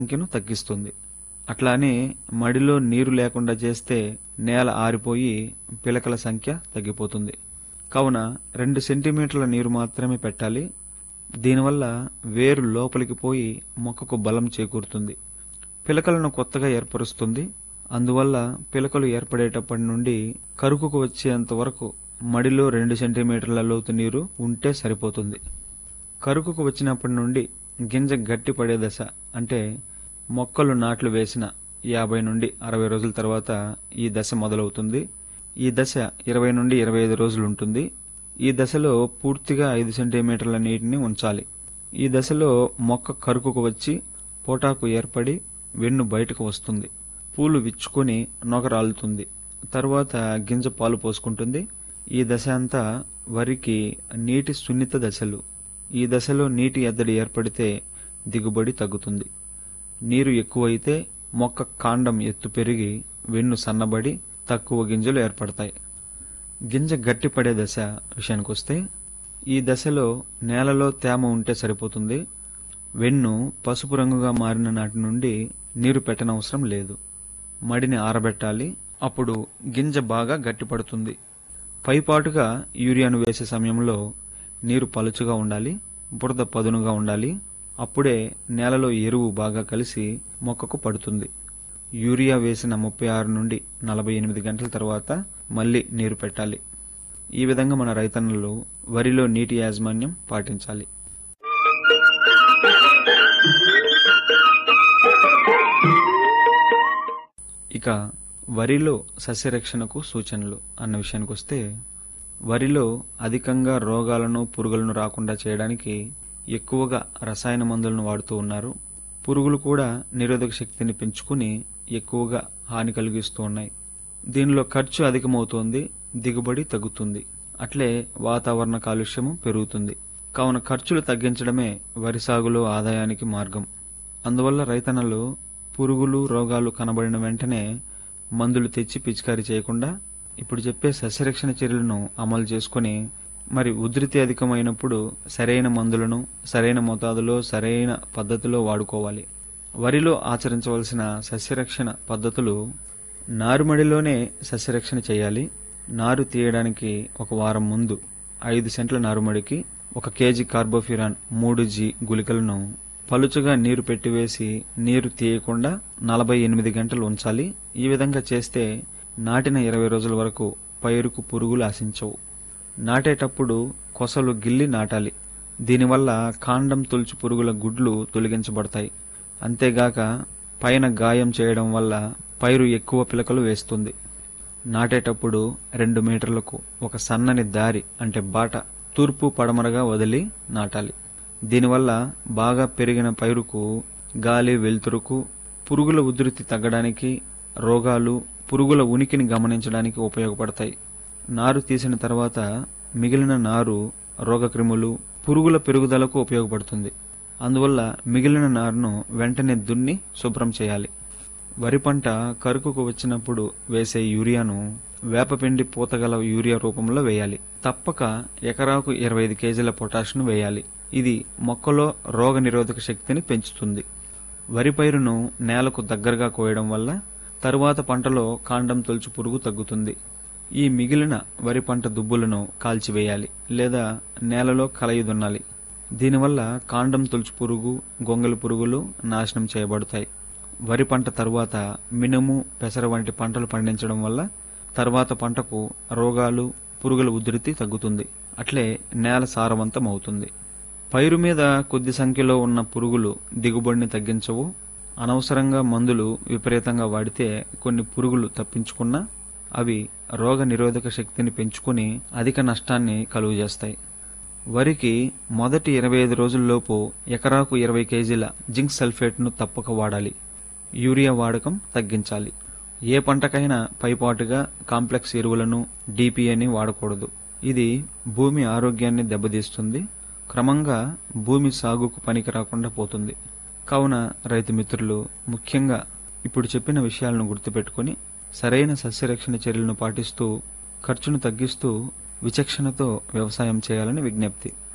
సంఖ్యను తగ్గిస్తుంది అట్లానే మడిలో నీరు లేకుండా చేస్తే నేల ఆరిపోయి పిలకల సంఖ్య తగ్గిపోతుంది కావున రెండు సెంటీమీటర్ల నీరు మాత్రమే పెట్టాలి దీనివల్ల వేరు లోపలికి పోయి మొక్కకు బలం చేకూరుతుంది పిలకలను కొత్తగా ఏర్పరుస్తుంది అందువల్ల పిలకలు ఏర్పడేటప్పటి నుండి కరుకుకు వచ్చేంత వరకు మడిలో రెండు సెంటీమీటర్ల లోతు నీరు ఉంటే సరిపోతుంది కరుకుకు వచ్చినప్పటి నుండి గింజ గట్టి పడే దశ అంటే మొక్కలు నాట్లు వేసిన యాభై నుండి అరవై రోజుల తర్వాత ఈ దశ మొదలవుతుంది ఈ దశ ఇరవై నుండి ఇరవై ఐదు రోజులు ఉంటుంది ఈ దశలో పూర్తిగా ఐదు సెంటీమీటర్ల నీటిని ఉంచాలి ఈ దశలో మొక్క కరుకుకు వచ్చి పోటాకు ఏర్పడి వెన్ను బయటకు వస్తుంది పూలు విచ్చుకొని నొగరాలుతుంది తరువాత గింజ పాలు పోసుకుంటుంది ఈ దశ అంతా వరికి నీటి సున్నిత దశలు ఈ దశలో నీటి ఎద్దడి ఏర్పడితే దిగుబడి తగ్గుతుంది నీరు ఎక్కువైతే మొక్క కాండం ఎత్తు పెరిగి వెన్ను సన్నబడి తక్కువ గింజలు ఏర్పడతాయి గింజ గట్టిపడే దశ విషయానికొస్తే ఈ దశలో నేలలో తేమ ఉంటే సరిపోతుంది వెన్ను పసుపు రంగుగా మారిన నాటి నుండి నీరు పెట్టనవసరం లేదు మడిని ఆరబెట్టాలి అప్పుడు గింజ బాగా గట్టిపడుతుంది పైపాటుగా యూరియాను వేసే సమయంలో నీరు పలుచుగా ఉండాలి బురద పదునుగా ఉండాలి అప్పుడే నేలలో ఎరువు బాగా కలిసి మొక్కకు పడుతుంది యూరియా వేసిన ముప్పై ఆరు నుండి నలభై ఎనిమిది గంటల తర్వాత మళ్ళీ నీరు పెట్టాలి ఈ విధంగా మన రైతన్నలు వరిలో నీటి యాజమాన్యం పాటించాలి ఇక వరిలో సస్యరక్షణకు సూచనలు అన్న విషయానికి వస్తే వరిలో అధికంగా రోగాలను పురుగులను రాకుండా చేయడానికి ఎక్కువగా రసాయన మందులను వాడుతూ ఉన్నారు పురుగులు కూడా నిరోధక శక్తిని పెంచుకుని ఎక్కువగా హాని కలిగిస్తూ ఉన్నాయి దీనిలో ఖర్చు అధికమవుతోంది దిగుబడి తగ్గుతుంది అట్లే వాతావరణ కాలుష్యము పెరుగుతుంది కావున ఖర్చులు తగ్గించడమే వరి సాగులో ఆదాయానికి మార్గం అందువల్ల రైతన్నలు పురుగులు రోగాలు కనబడిన వెంటనే మందులు తెచ్చి పిచికారీ చేయకుండా ఇప్పుడు చెప్పే సస్యరక్షణ చర్యలను అమలు చేసుకొని మరి ఉధృతి అధికమైనప్పుడు సరైన మందులను సరైన మోతాదులో సరైన పద్ధతిలో వాడుకోవాలి వరిలో ఆచరించవలసిన సస్యరక్షణ పద్ధతులు నారుమడిలోనే సస్యరక్షణ చేయాలి నారు తీయడానికి ఒక వారం ముందు ఐదు సెంట్ల నారుమడికి ఒక కేజీ కార్బోఫ్యూరాన్ మూడు జీ గుళికలను పలుచగా నీరు పెట్టివేసి నీరు తీయకుండా నలభై ఎనిమిది గంటలు ఉంచాలి ఈ విధంగా చేస్తే నాటిన ఇరవై రోజుల వరకు పైరుకు పురుగులు ఆశించవు నాటేటప్పుడు కొసలు గిల్లి నాటాలి దీనివల్ల కాండం తొలుచు పురుగుల గుడ్లు తొలగించబడతాయి అంతేగాక పైన గాయం చేయడం వల్ల పైరు ఎక్కువ పిలకలు వేస్తుంది నాటేటప్పుడు రెండు మీటర్లకు ఒక సన్నని దారి అంటే బాట తూర్పు పడమరగా వదిలి నాటాలి దీనివల్ల బాగా పెరిగిన పైరుకు గాలి వెలుతురుకు పురుగుల ఉధృతి తగ్గడానికి రోగాలు పురుగుల ఉనికిని గమనించడానికి ఉపయోగపడతాయి నారు తీసిన తర్వాత మిగిలిన నారు రోగక్రిములు పురుగుల పెరుగుదలకు ఉపయోగపడుతుంది అందువల్ల మిగిలిన నారును వెంటనే దున్ని శుభ్రం చేయాలి వరి పంట కరుకుకు వచ్చినప్పుడు వేసే యూరియాను వేపపిండి పూతగల యూరియా రూపంలో వేయాలి తప్పక ఎకరాకు ఇరవై ఐదు కేజీల పొటాష్ను వేయాలి ఇది మొక్కలో రోగ నిరోధక శక్తిని పెంచుతుంది వరి పైరును నేలకు దగ్గరగా కోయడం వల్ల తరువాత పంటలో కాండం తొలుచు పురుగు తగ్గుతుంది ఈ మిగిలిన వరి పంట దుబ్బులను కాల్చివేయాలి లేదా నేలలో కలయి దున్నాలి దీనివల్ల కాండం తొలుచు పురుగు గొంగలి పురుగులు నాశనం చేయబడతాయి వరి పంట తరువాత మినుము పెసర వంటి పంటలు పండించడం వల్ల తర్వాత పంటకు రోగాలు పురుగుల ఉధృతి తగ్గుతుంది అట్లే నేల సారవంతం అవుతుంది పైరు మీద కొద్ది సంఖ్యలో ఉన్న పురుగులు దిగుబడిని తగ్గించవు అనవసరంగా మందులు విపరీతంగా వాడితే కొన్ని పురుగులు తప్పించుకున్నా అవి రోగ నిరోధక శక్తిని పెంచుకుని అధిక నష్టాన్ని కలుగజేస్తాయి వరికి మొదటి ఇరవై ఐదు రోజుల్లోపు ఎకరాకు ఇరవై కేజీల జింక్ సల్ఫేట్ను తప్పక వాడాలి యూరియా వాడకం తగ్గించాలి ఏ పంటకైనా పైపాటుగా కాంప్లెక్స్ ఎరువులను డిపిఏని వాడకూడదు ఇది భూమి ఆరోగ్యాన్ని దెబ్బతీస్తుంది క్రమంగా భూమి సాగుకు పనికి రాకుండా పోతుంది కావున రైతు మిత్రులు ముఖ్యంగా ఇప్పుడు చెప్పిన విషయాలను గుర్తుపెట్టుకుని సరైన సస్యరక్షణ చర్యలను పాటిస్తూ ఖర్చును తగ్గిస్తూ విచక్షణతో వ్యవసాయం చేయాలని విజ్ఞప్తి